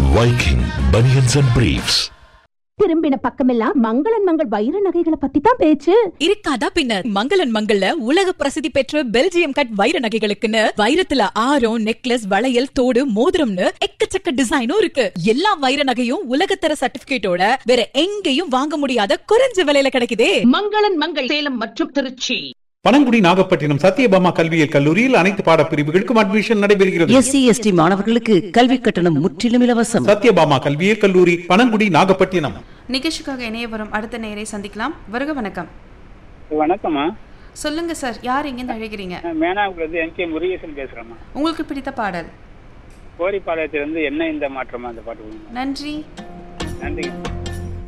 Viking Bunions and Briefs. திரும்பின பக்கமெல்லாம் மங்களன் மங்கள் வைர நகைகளை பத்தி தான் பேச்சு இருக்காதா பின்ன மங்களன் மங்கள்ல உலக பிரசித்தி பெற்ற பெல்ஜியம் கட் வைர நகைகளுக்குன்னு வைரத்துல ஆரம் நெக்லஸ் வளையல் தோடு மோதிரம்னு எக்கச்சக்க டிசைனும் இருக்கு எல்லா வைர நகையும் உலகத்தர சர்டிபிகேட்டோட வேற எங்கேயும் வாங்க முடியாத குறைஞ்ச விலையில கிடைக்குதே மங்களன் மங்கள் சேலம் மற்றும் திருச்சி பனங்குடி நாகப்பட்டினம் சத்யபாமா கல்வியியல் கல்லூரியில் அனைத்து பாடப்பிரிவுகளுக்கும் அட்மிஷன் நடைபெறுகிறது எஸ்சி எஸ்டி மாணவர்களுக்கு கல்வி கட்டணம் முற்றிலும் இலவசம் சத்யபாமா கல்வியியல் கல்லூரி பனங்குடி நாகப்பட்டினம் நிகழ்ச்சிக்காக இணைய வரும் அடுத்த நேரை சந்திக்கலாம் வருக வணக்கம் வணக்கம்மா சொல்லுங்க சார் யார் எங்கேருந்து அழைக்கிறீங்க மேனாவுக்கு என் கே முருகேசன் பேசுகிறேம்மா உங்களுக்கு பிடித்த பாடல் கோரிப்பாளையத்திலிருந்து என்ன இந்த மாற்றமா அந்த பாட்டு கொடுங்க நன்றி நன்றி